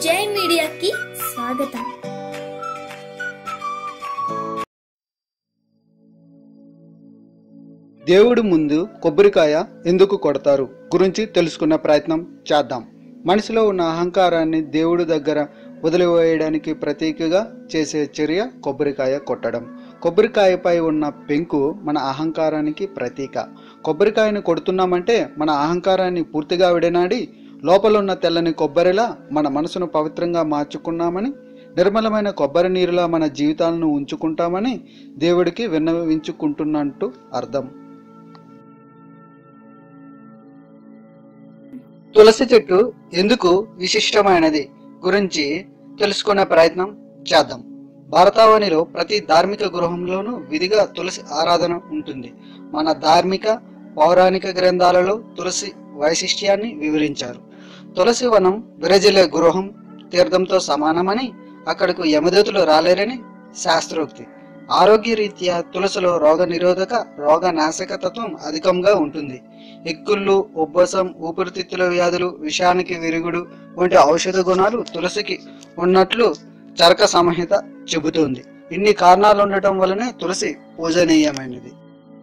జై మీడియాకి స్వాగతం దేవుడి ముందు కొబ్బరికాయ ఎందుకు కొడతారు గురించి తెలుసుకున్న ప్రయత్నం చేద్దాం మనిషిలో ఉన్న అహంకారాన్ని దేవుడి దగ్గర వదిలివేయడానికి ప్రతీకగా చేసే చర్య కొబ్బరికాయ కొట్టడం కొబ్బరికాయపై ఉన్న పెంకు మన అహంకారానికి ప్రతీక కొబ్బరికాయను కొడుతున్నామంటే మన అహంకారాన్ని పూర్తిగా విడనాడి లోపల ఉన్న తెల్లని కొబ్బరిలా మన మనసును పవిత్రంగా మార్చుకున్నామని నిర్మలమైన కొబ్బరి నీరులా మన జీవితాలను ఉంచుకుంటామని దేవుడికి విన్నవించుకుంటున్నట్టు అర్థం తులసి చెట్టు ఎందుకు విశిష్టమైనది గురించి తెలుసుకునే ప్రయత్నం చేద్దాం భారతావనిలో ప్రతి ధార్మిక గృహంలోనూ విధిగా తులసి ఆరాధన ఉంటుంది మన ధార్మిక పౌరాణిక గ్రంథాలలో తులసి వైశిష్ట్యాన్ని వివరించారు తులసి వనం విరజిల్లే గృహం తీర్థంతో సమానమని అక్కడకు యమదూతులు రాలేరని శాస్త్రోక్తి ఆరోగ్య రీత్యా తులసిలో రోగ నిరోధక రోగ నాశక తత్వం అధికంగా ఉంటుంది ఎక్కుళ్ళు ఉబ్బసం ఊపిరితిత్తుల వ్యాధులు విషానికి విరుగుడు వంటి ఔషధ గుణాలు తులసికి ఉన్నట్లు చరక సంహిత చెబుతోంది ఇన్ని కారణాలు ఉండటం వలనే తులసి పూజనీయమైనది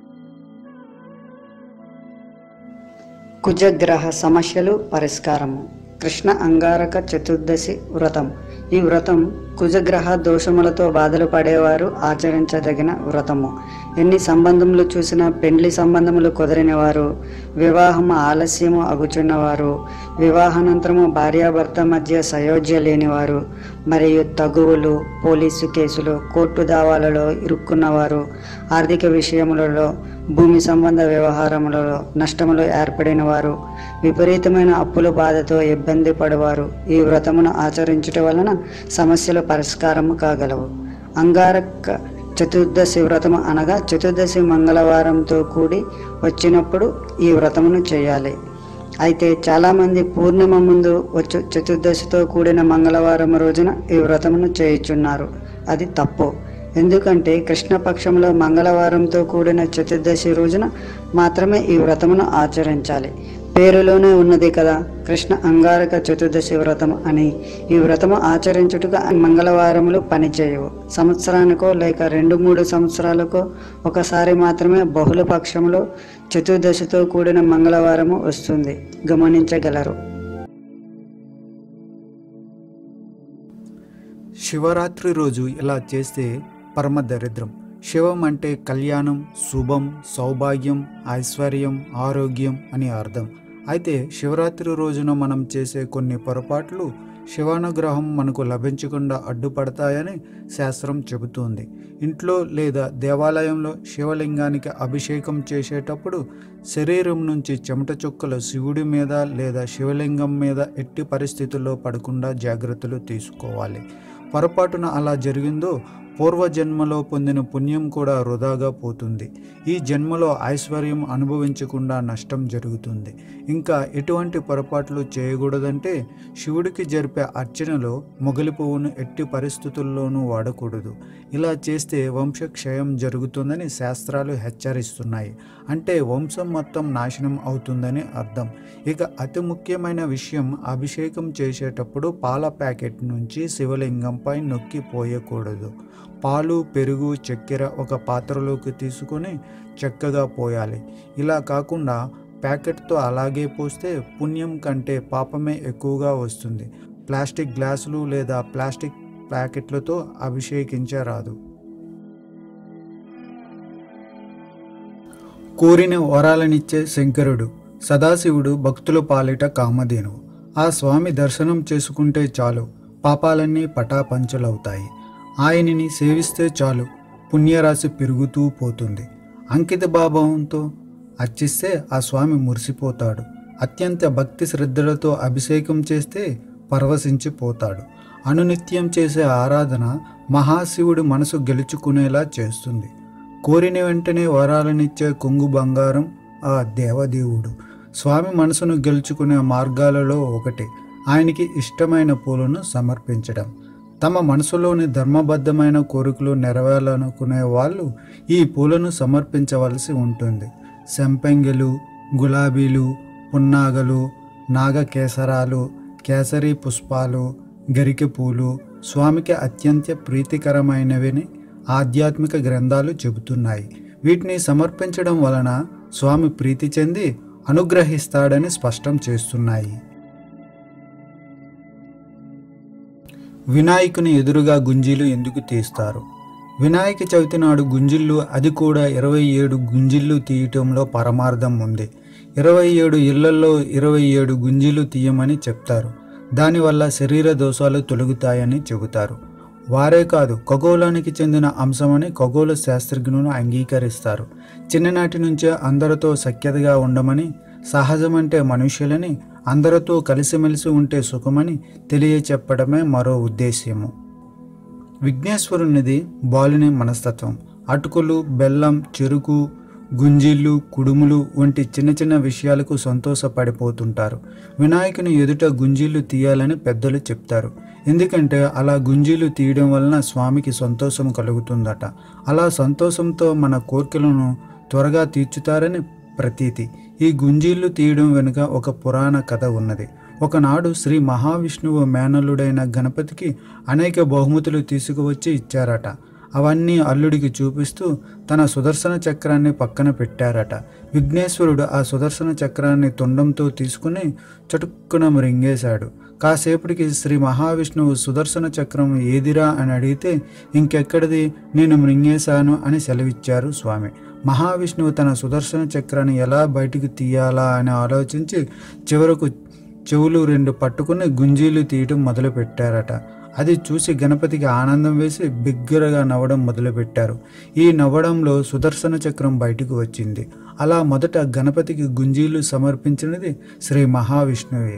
కుజగ్రహ సమస్యలు పరిష్కారము కృష్ణ అంగారక చతుర్దశి వ్రతం ఈ వ్రతం కుజగ్రహ దోషములతో బాధలు పడేవారు ఆచరించదగిన వ్రతము ఎన్ని సంబంధములు చూసినా పెండ్లి సంబంధములు కుదరని వారు వివాహం ఆలస్యము అగుచున్నవారు వివాహానంతరము భార్యాభర్త మధ్య సయోధ్య లేనివారు మరియు తగువులు పోలీసు కేసులు కోర్టు దావాలలో ఇరుక్కున్నవారు ఆర్థిక విషయములలో భూమి సంబంధ వ్యవహారములలో నష్టములు ఏర్పడిన వారు విపరీతమైన అప్పుల బాధతో ఇబ్బంది పడవారు ఈ వ్రతమును ఆచరించుట వలన సమస్యలు పరిష్కారము కాగలవు అంగారక చతుర్దశి వ్రతము అనగా చతుర్దశి మంగళవారంతో కూడి వచ్చినప్పుడు ఈ వ్రతమును చేయాలి అయితే చాలామంది పూర్ణిమ ముందు వచ్చు చతుర్దశితో కూడిన మంగళవారం రోజున ఈ వ్రతమును చేయుచున్నారు అది తప్పు ఎందుకంటే కృష్ణపక్షంలో మంగళవారంతో కూడిన చతుర్దశి రోజున మాత్రమే ఈ వ్రతమును ఆచరించాలి పేరులోనే ఉన్నది కదా కృష్ణ అంగారక చతుర్దశి వ్రతం అని ఈ వ్రతము ఆచరించుటకు మంగళవారములు పనిచేయవు సంవత్సరానికో లేక రెండు మూడు సంవత్సరాలకో ఒకసారి మాత్రమే బహుళ పక్షంలో చతుర్దశితో కూడిన మంగళవారము వస్తుంది గమనించగలరు శివరాత్రి రోజు ఇలా చేస్తే పరమ దరిద్రం శివం అంటే కళ్యాణం శుభం సౌభాగ్యం ఐశ్వర్యం ఆరోగ్యం అని అర్థం అయితే శివరాత్రి రోజున మనం చేసే కొన్ని పొరపాట్లు శివానుగ్రహం మనకు లభించకుండా అడ్డుపడతాయని శాస్త్రం చెబుతోంది ఇంట్లో లేదా దేవాలయంలో శివలింగానికి అభిషేకం చేసేటప్పుడు శరీరం నుంచి చెమట చుక్కలు శివుడి మీద లేదా శివలింగం మీద ఎట్టి పరిస్థితుల్లో పడకుండా జాగ్రత్తలు తీసుకోవాలి పొరపాటున అలా జరిగిందో పూర్వజన్మలో పొందిన పుణ్యం కూడా వృధాగా పోతుంది ఈ జన్మలో ఐశ్వర్యం అనుభవించకుండా నష్టం జరుగుతుంది ఇంకా ఎటువంటి పొరపాట్లు చేయకూడదంటే శివుడికి జరిపే అర్చనలో మొగలి పువ్వును ఎట్టి పరిస్థితుల్లోనూ వాడకూడదు ఇలా చేస్తే వంశక్షయం జరుగుతుందని శాస్త్రాలు హెచ్చరిస్తున్నాయి అంటే వంశం మొత్తం నాశనం అవుతుందని అర్థం ఇక అతి ముఖ్యమైన విషయం అభిషేకం చేసేటప్పుడు పాల ప్యాకెట్ నుంచి శివలింగంపై నొక్కి పోయకూడదు పాలు పెరుగు చక్కెర ఒక పాత్రలోకి తీసుకొని చక్కగా పోయాలి ఇలా కాకుండా ప్యాకెట్తో అలాగే పోస్తే పుణ్యం కంటే పాపమే ఎక్కువగా వస్తుంది ప్లాస్టిక్ గ్లాసులు లేదా ప్లాస్టిక్ ప్యాకెట్లతో అభిషేకించరాదు కోరిన వరాలనిచ్చే శంకరుడు సదాశివుడు భక్తుల పాలిట కామధేనువు ఆ స్వామి దర్శనం చేసుకుంటే చాలు పాపాలన్నీ పటాపంచలవుతాయి ఆయనని సేవిస్తే చాలు పుణ్యరాశి పెరుగుతూ పోతుంది అంకిత భావంతో అర్చిస్తే ఆ స్వామి మురిసిపోతాడు అత్యంత భక్తి శ్రద్ధలతో అభిషేకం చేస్తే పరవశించిపోతాడు అనునిత్యం చేసే ఆరాధన మహాశివుడి మనసు గెలుచుకునేలా చేస్తుంది కోరిన వెంటనే వరాలనిచ్చే కొంగు బంగారం ఆ దేవదేవుడు స్వామి మనసును గెలుచుకునే మార్గాలలో ఒకటి ఆయనకి ఇష్టమైన పూలను సమర్పించడం తమ మనసులోని ధర్మబద్ధమైన కోరికలు నెరవేరాలనుకునే వాళ్ళు ఈ పూలను సమర్పించవలసి ఉంటుంది సంపెంగెలు గులాబీలు పున్నాగలు నాగకేసరాలు కేసరి పుష్పాలు గరికె పూలు స్వామికి అత్యంత ప్రీతికరమైనవని ఆధ్యాత్మిక గ్రంథాలు చెబుతున్నాయి వీటిని సమర్పించడం వలన స్వామి ప్రీతి చెంది అనుగ్రహిస్తాడని స్పష్టం చేస్తున్నాయి వినాయకుని ఎదురుగా గుంజీలు ఎందుకు తీస్తారు వినాయక చవితి నాడు గుంజిళ్ళు అది కూడా ఇరవై ఏడు గుంజిళ్ళు తీయటంలో పరమార్థం ఉంది ఇరవై ఏడు ఇళ్లలో ఇరవై ఏడు గుంజీలు తీయమని చెప్తారు దానివల్ల శరీర దోషాలు తొలగుతాయని చెబుతారు వారే కాదు ఖగోళానికి చెందిన అంశమని ఖగోళ శాస్త్రజ్ఞులు అంగీకరిస్తారు చిన్ననాటి నుంచే అందరితో సఖ్యతగా ఉండమని సహజమంటే మనుష్యులని అందరితో కలిసిమెలిసి ఉంటే సుఖమని తెలియచెప్పడమే మరో ఉద్దేశ్యము విఘ్నేశ్వరునిది బాలుని మనస్తత్వం అటుకులు బెల్లం చెరుకు గుంజిళ్ళు కుడుములు వంటి చిన్న చిన్న విషయాలకు సంతోషపడిపోతుంటారు వినాయకుని ఎదుట గుంజీలు తీయాలని పెద్దలు చెప్తారు ఎందుకంటే అలా గుంజీలు తీయడం వలన స్వామికి సంతోషం కలుగుతుందట అలా సంతోషంతో మన కోరికలను త్వరగా తీర్చుతారని ప్రతీతి ఈ గుంజీళ్లు తీయడం వెనుక ఒక పురాణ కథ ఉన్నది ఒకనాడు శ్రీ మహావిష్ణువు మేనల్లుడైన గణపతికి అనేక బహుమతులు తీసుకువచ్చి ఇచ్చారట అవన్నీ అల్లుడికి చూపిస్తూ తన సుదర్శన చక్రాన్ని పక్కన పెట్టారట విఘ్నేశ్వరుడు ఆ సుదర్శన చక్రాన్ని తొండంతో తీసుకుని చటుక్కున మృంగేశాడు కాసేపటికి శ్రీ మహావిష్ణువు సుదర్శన చక్రం ఏదిరా అని అడిగితే ఇంకెక్కడిది నేను మృంగేశాను అని సెలవిచ్చారు స్వామి మహావిష్ణువు తన సుదర్శన చక్రాన్ని ఎలా బయటికి తీయాలా అని ఆలోచించి చివరకు చెవులు రెండు పట్టుకుని గుంజీలు తీయటం మొదలు పెట్టారట అది చూసి గణపతికి ఆనందం వేసి బిగ్గరగా నవ్వడం మొదలుపెట్టారు ఈ నవ్వడంలో సుదర్శన చక్రం బయటకు వచ్చింది అలా మొదట గణపతికి గుంజీలు సమర్పించినది శ్రీ మహావిష్ణువే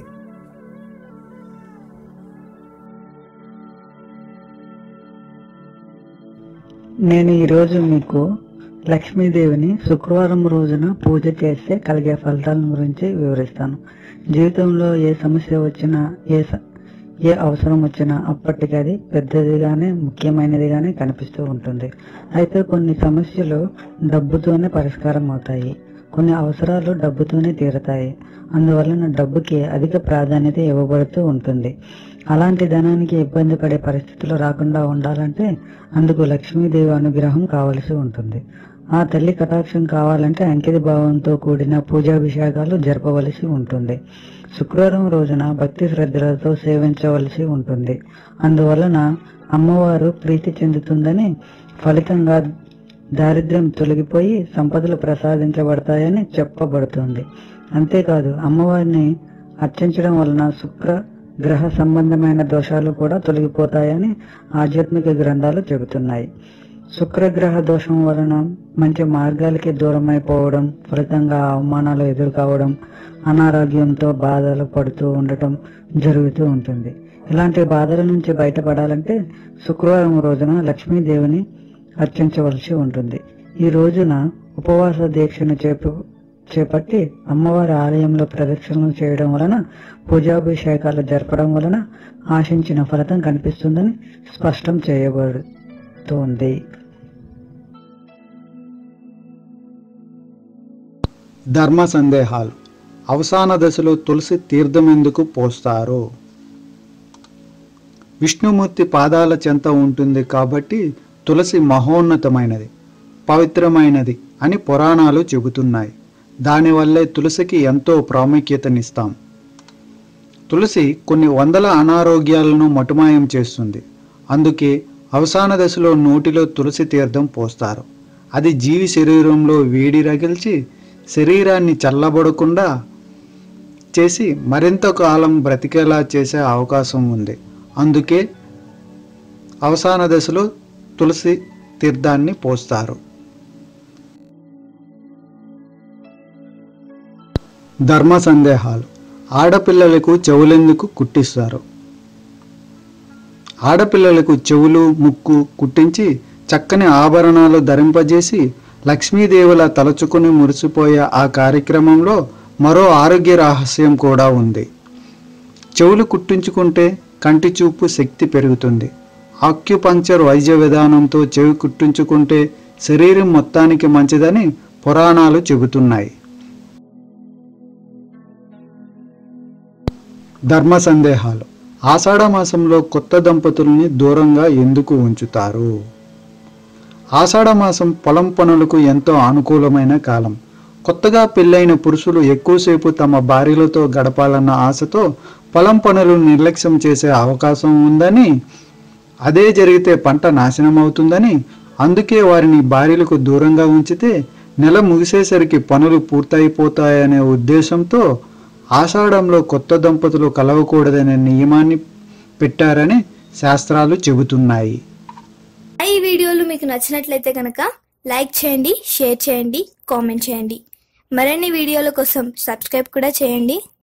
నేను ఈరోజు మీకు లక్ష్మీదేవిని శుక్రవారం రోజున పూజ చేస్తే కలిగే ఫలితాల గురించి వివరిస్తాను జీవితంలో ఏ సమస్య వచ్చినా ఏ స- ఏ అవసరం వచ్చినా అప్పటికి అది పెద్దదిగానే ముఖ్యమైనదిగానే కనిపిస్తూ ఉంటుంది అయితే కొన్ని సమస్యలు డబ్బుతోనే పరిష్కారం అవుతాయి కొన్ని అవసరాలు డబ్బుతోనే తీరతాయి అందువలన డబ్బుకి అధిక ప్రాధాన్యత ఇవ్వబడుతూ ఉంటుంది అలాంటి ధనానికి ఇబ్బంది పడే పరిస్థితులు రాకుండా ఉండాలంటే అందుకు లక్ష్మీదేవి అనుగ్రహం కావలసి ఉంటుంది ఆ తల్లి కటాక్షం కావాలంటే అంకిత భావంతో కూడిన పూజాభిషేకాలు జరపవలసి ఉంటుంది శుక్రవారం రోజున భక్తి శ్రద్ధలతో సేవించవలసి ఉంటుంది అందువలన అమ్మవారు ప్రీతి చెందుతుందని ఫలితంగా దారిద్ర్యం తొలగిపోయి సంపదలు ప్రసాదించబడతాయని చెప్పబడుతుంది అంతేకాదు అమ్మవారిని అర్చించడం వలన శుక్ర గ్రహ సంబంధమైన దోషాలు కూడా తొలగిపోతాయని ఆధ్యాత్మిక గ్రంథాలు చెబుతున్నాయి శుక్రగ్రహ దోషం వలన మంచి మార్గాలకి దూరమైపోవడం ఫలితంగా అవమానాలు ఎదుర్కోవడం అనారోగ్యంతో బాధలు పడుతూ ఉండటం జరుగుతూ ఉంటుంది ఇలాంటి బాధల నుంచి బయటపడాలంటే శుక్రవారం రోజున లక్ష్మీదేవిని అర్చించవలసి ఉంటుంది ఈ రోజున ఉపవాస దీక్షను చేపు చేపట్టి అమ్మవారి ఆలయంలో ప్రదక్షిణలు చేయడం వలన పూజాభిషేకాలు జరపడం వలన ఆశించిన ఫలితం కనిపిస్తుందని స్పష్టం చేయబడుతోంది ధర్మ సందేహాలు అవసాన దశలో తులసి తీర్థం ఎందుకు పోస్తారు విష్ణుమూర్తి పాదాల చెంత ఉంటుంది కాబట్టి తులసి మహోన్నతమైనది పవిత్రమైనది అని పురాణాలు చెబుతున్నాయి దానివల్లే తులసికి ఎంతో ప్రాముఖ్యతనిస్తాం తులసి కొన్ని వందల అనారోగ్యాలను మటుమాయం చేస్తుంది అందుకే అవసాన దశలో నోటిలో తులసి తీర్థం పోస్తారు అది జీవి శరీరంలో వేడి రగిల్చి శరీరాన్ని చల్లబడకుండా చేసి మరింత కాలం బ్రతికేలా చేసే అవకాశం ఉంది అందుకే అవసాన దశలో తులసి తీర్థాన్ని పోస్తారు ధర్మ సందేహాలు ఆడపిల్లలకు చెవులెందుకు కుట్టిస్తారు ఆడపిల్లలకు చెవులు ముక్కు కుట్టించి చక్కని ఆభరణాలు ధరింపజేసి లక్ష్మీదేవుల తలచుకుని మురిసిపోయే ఆ కార్యక్రమంలో మరో ఆరోగ్య రహస్యం కూడా ఉంది చెవులు కుట్టించుకుంటే కంటి చూపు శక్తి పెరుగుతుంది ఆక్యుపంక్చర్ వైద్య విధానంతో చెవి కుట్టించుకుంటే శరీరం మొత్తానికి మంచిదని పురాణాలు చెబుతున్నాయి ధర్మ సందేహాలు ఆషాఢ మాసంలో కొత్త దంపతుల్ని దూరంగా ఎందుకు ఉంచుతారు ఆషాఢ మాసం పొలం పనులకు ఎంతో అనుకూలమైన కాలం కొత్తగా పెళ్ళైన పురుషులు ఎక్కువసేపు తమ భార్యలతో గడపాలన్న ఆశతో పొలం పనులు నిర్లక్ష్యం చేసే అవకాశం ఉందని అదే జరిగితే పంట నాశనం అవుతుందని అందుకే వారిని భార్యలకు దూరంగా ఉంచితే నెల ముగిసేసరికి పనులు పూర్తయిపోతాయనే ఉద్దేశంతో ఆషాఢంలో కొత్త దంపతులు కలవకూడదనే నియమాన్ని పెట్టారని శాస్త్రాలు చెబుతున్నాయి ఈ వీడియోలు మీకు నచ్చినట్లయితే కనుక లైక్ చేయండి షేర్ చేయండి కామెంట్ చేయండి మరిన్ని వీడియోల కోసం సబ్స్క్రైబ్ కూడా చేయండి